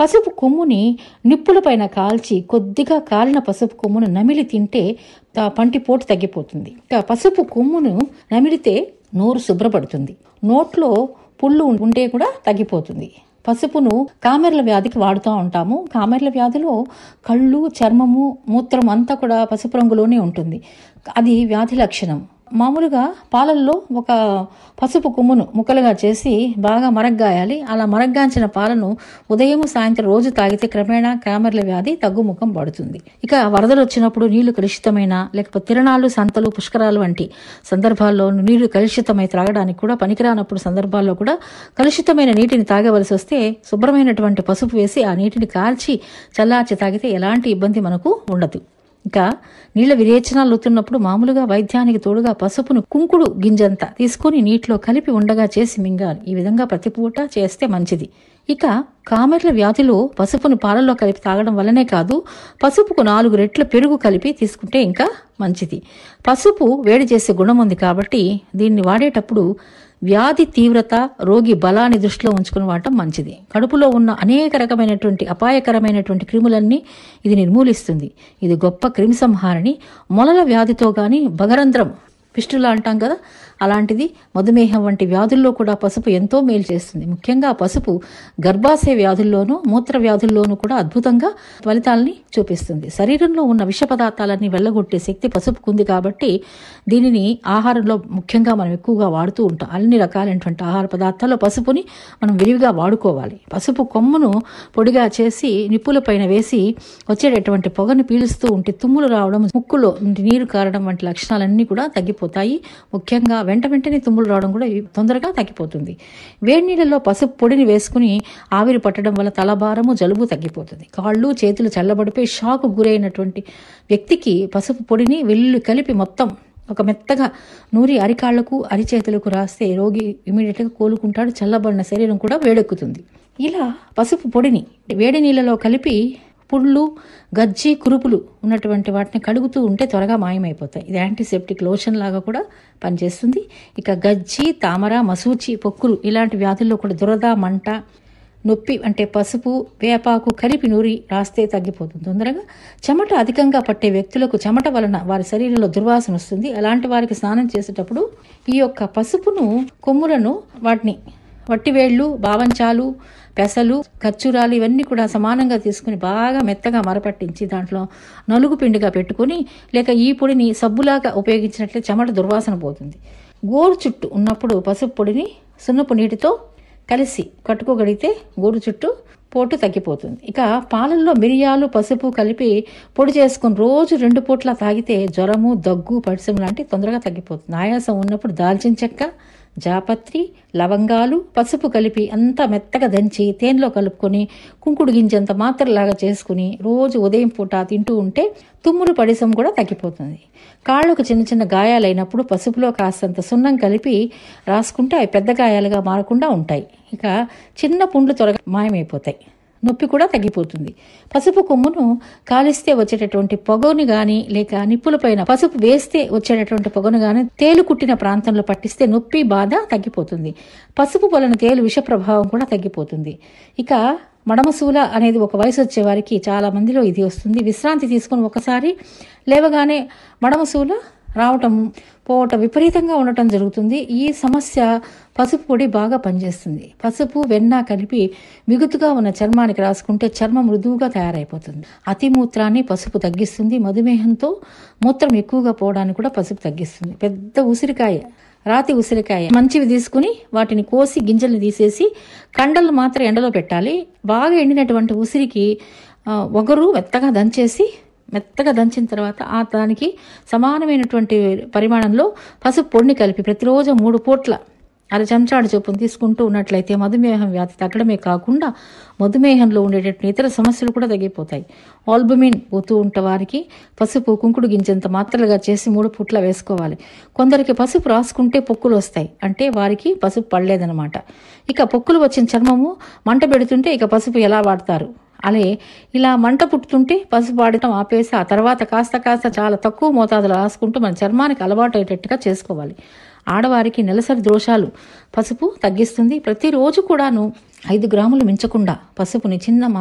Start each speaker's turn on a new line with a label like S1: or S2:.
S1: పసుపు కొమ్ముని నిప్పులపైన కాల్చి కొద్దిగా కాలిన పసుపు కొమ్మును నమిలి తింటే ఆ పంటి పోటు తగ్గిపోతుంది ఆ పసుపు కొమ్మును నమిలితే నోరు శుభ్రపడుతుంది నోట్లో పుళ్ళు ఉంటే కూడా తగ్గిపోతుంది పసుపును కామెర్ల వ్యాధికి వాడుతూ ఉంటాము కామెర్ల వ్యాధిలో కళ్ళు చర్మము మూత్రం అంతా కూడా పసుపు రంగులోనే ఉంటుంది అది వ్యాధి లక్షణం మామూలుగా పాలల్లో ఒక పసుపు కొమ్మును ముక్కలుగా చేసి బాగా మరగ్గాయాలి అలా మరగ్గాంచిన పాలను ఉదయం సాయంత్రం రోజు తాగితే క్రమేణా కామెర్ల వ్యాధి తగ్గుముఖం పడుతుంది ఇక వరదలు వచ్చినప్పుడు నీళ్లు కలుషితమైన లేకపోతే తిరణాలు సంతలు పుష్కరాలు వంటి సందర్భాల్లో నీళ్లు కలుషితమై త్రాగడానికి కూడా పనికిరానప్పుడు సందర్భాల్లో కూడా కలుషితమైన నీటిని తాగవలసి వస్తే శుభ్రమైనటువంటి పసుపు వేసి ఆ నీటిని కాల్చి చల్లార్చి తాగితే ఎలాంటి ఇబ్బంది మనకు ఉండదు ఇంకా నీళ్ల విరేచనాలు అవుతున్నప్పుడు మామూలుగా వైద్యానికి తోడుగా పసుపును కుంకుడు గింజంత తీసుకొని నీటిలో కలిపి ఉండగా చేసి మింగాలి ఈ విధంగా ప్రతి పూట చేస్తే మంచిది ఇక కామెర్ల వ్యాధిలో పసుపును పాలల్లో కలిపి తాగడం వల్లనే కాదు పసుపుకు నాలుగు రెట్ల పెరుగు కలిపి తీసుకుంటే ఇంకా మంచిది పసుపు వేడి చేసే గుణం ఉంది కాబట్టి దీన్ని వాడేటప్పుడు వ్యాధి తీవ్రత రోగి బలాన్ని దృష్టిలో ఉంచుకుని వాడటం మంచిది కడుపులో ఉన్న అనేక రకమైనటువంటి అపాయకరమైనటువంటి క్రిములన్నీ ఇది నిర్మూలిస్తుంది ఇది గొప్ప క్రిమి సంహారిణి మొలల వ్యాధితో గాని భగరంధ్రం పిస్టులా అంటాం కదా అలాంటిది మధుమేహం వంటి వ్యాధుల్లో కూడా పసుపు ఎంతో మేలు చేస్తుంది ముఖ్యంగా పసుపు గర్భాశయ వ్యాధుల్లోనూ మూత్ర వ్యాధుల్లోనూ కూడా అద్భుతంగా ఫలితాలని చూపిస్తుంది శరీరంలో ఉన్న విష పదార్థాలన్నీ వెళ్ళగొట్టే శక్తి పసుపుకు ఉంది కాబట్టి దీనిని ఆహారంలో ముఖ్యంగా మనం ఎక్కువగా వాడుతూ ఉంటాం అన్ని రకాలైనటువంటి ఆహార పదార్థాల్లో పసుపుని మనం విరివిగా వాడుకోవాలి పసుపు కొమ్మును పొడిగా చేసి నిప్పుల పైన వేసి వచ్చేటటువంటి పొగను పీలుస్తూ ఉంటే తుమ్ములు రావడం ముక్కులో నీరు కారడం వంటి లక్షణాలన్నీ కూడా తగ్గిపోతాయి ముఖ్యంగా వెంట వెంటనే తుమ్ములు రావడం కూడా తొందరగా తగ్గిపోతుంది వేడి నీళ్ళలో పసుపు పొడిని వేసుకుని ఆవిరి పట్టడం వల్ల తలభారము జలుబు తగ్గిపోతుంది కాళ్ళు చేతులు చల్లబడిపోయి షాకు గురైనటువంటి వ్యక్తికి పసుపు పొడిని వెల్లు కలిపి మొత్తం ఒక మెత్తగా నూరి అరికాళ్లకు అరిచేతులకు రాస్తే రోగి ఇమీడియట్గా కోలుకుంటాడు చల్లబడిన శరీరం కూడా వేడెక్కుతుంది ఇలా పసుపు పొడిని వేడి నీళ్ళలో కలిపి పుళ్ళు గజ్జి కురుపులు ఉన్నటువంటి వాటిని కడుగుతూ ఉంటే త్వరగా మాయమైపోతాయి ఇది యాంటీసెప్టిక్ లోషన్ లాగా కూడా పనిచేస్తుంది ఇక గజ్జి తామర మసూచి పొక్కులు ఇలాంటి వ్యాధుల్లో కూడా దురద మంట నొప్పి అంటే పసుపు వేపాకు కలిపి నూరి రాస్తే తగ్గిపోతుంది తొందరగా చెమట అధికంగా పట్టే వ్యక్తులకు చెమట వలన వారి శరీరంలో దుర్వాసన వస్తుంది అలాంటి వారికి స్నానం చేసేటప్పుడు ఈ యొక్క పసుపును కొమ్ములను వాటిని వట్టివేళ్లు బావంచాలు పెసలు ఖర్చూరాలు ఇవన్నీ కూడా సమానంగా తీసుకుని బాగా మెత్తగా మరపట్టించి దాంట్లో నలుగు పిండిగా పెట్టుకుని లేక ఈ పొడిని సబ్బులాగా ఉపయోగించినట్లే చెమట దుర్వాసన పోతుంది గోరు చుట్టూ ఉన్నప్పుడు పసుపు పొడిని సున్నపు నీటితో కలిసి కట్టుకోగలిగితే గోరు చుట్టూ పోటు తగ్గిపోతుంది ఇక పాలల్లో మిరియాలు పసుపు కలిపి పొడి చేసుకుని రోజు రెండు పూట్ల తాగితే జ్వరము దగ్గు పడిసం లాంటి తొందరగా తగ్గిపోతుంది ఆయాసం ఉన్నప్పుడు దాల్చిన చెక్క జాపత్రి లవంగాలు పసుపు కలిపి అంతా మెత్తగా దంచి తేనెలో కలుపుకొని కుంకుడు గింజంత మాత్రలాగా చేసుకుని రోజు ఉదయం పూట తింటూ ఉంటే తుమ్ములు పడిసం కూడా తగ్గిపోతుంది కాళ్ళకు చిన్న చిన్న గాయాలైనప్పుడు పసుపులో కాస్తంత సున్నం కలిపి రాసుకుంటే అవి పెద్ద గాయాలుగా మారకుండా ఉంటాయి ఇక చిన్న పుండ్లు త్వరగా మాయమైపోతాయి నొప్పి కూడా తగ్గిపోతుంది పసుపు కొమ్మును కాలిస్తే వచ్చేటటువంటి పొగను గాని లేక నిప్పులపైన పసుపు వేస్తే వచ్చేటటువంటి పొగను గాని తేలు కుట్టిన ప్రాంతంలో పట్టిస్తే నొప్పి బాధ తగ్గిపోతుంది పసుపు వలన తేలు విష ప్రభావం కూడా తగ్గిపోతుంది ఇక మడమసూల అనేది ఒక వయసు వచ్చే వారికి చాలా మందిలో ఇది వస్తుంది విశ్రాంతి తీసుకుని ఒకసారి లేవగానే మడమసూల రావటం పోవటం విపరీతంగా ఉండటం జరుగుతుంది ఈ సమస్య పసుపు పొడి బాగా పనిచేస్తుంది పసుపు వెన్న కలిపి మిగుతుగా ఉన్న చర్మానికి రాసుకుంటే చర్మం మృదువుగా తయారైపోతుంది అతి మూత్రాన్ని పసుపు తగ్గిస్తుంది మధుమేహంతో మూత్రం ఎక్కువగా పోవడానికి కూడా పసుపు తగ్గిస్తుంది పెద్ద ఉసిరికాయ రాతి ఉసిరికాయ మంచివి తీసుకుని వాటిని కోసి గింజల్ని తీసేసి కండలు మాత్రం ఎండలో పెట్టాలి బాగా ఎండినటువంటి ఉసిరికి ఒకరు మెత్తగా దంచేసి మెత్తగా దంచిన తర్వాత ఆ దానికి సమానమైనటువంటి పరిమాణంలో పసుపు పొడిని కలిపి ప్రతిరోజు మూడు పూట్ల అర చెంచాడు చొప్పున తీసుకుంటూ ఉన్నట్లయితే మధుమేహం వ్యాధి తగ్గడమే కాకుండా మధుమేహంలో ఉండేటటువంటి ఇతర సమస్యలు కూడా తగ్గిపోతాయి ఆల్బుమిన్ పోతూ ఉంటే వారికి పసుపు కుంకుడు గింజంత మాత్రలుగా చేసి మూడు పుట్ల వేసుకోవాలి కొందరికి పసుపు రాసుకుంటే పొక్కులు వస్తాయి అంటే వారికి పసుపు పడలేదనమాట ఇక పొక్కులు వచ్చిన చర్మము మంట పెడుతుంటే ఇక పసుపు ఎలా వాడతారు అలే ఇలా మంట పుట్టుతుంటే పసుపు వాడటం ఆపేసి ఆ తర్వాత కాస్త కాస్త చాలా తక్కువ మోతాదులో రాసుకుంటూ మన చర్మానికి అలవాటు అయ్యేటట్టుగా చేసుకోవాలి ఆడవారికి నెలసరి దోషాలు పసుపు తగ్గిస్తుంది ప్రతిరోజు కూడాను ఐదు గ్రాములు మించకుండా పసుపుని చిన్న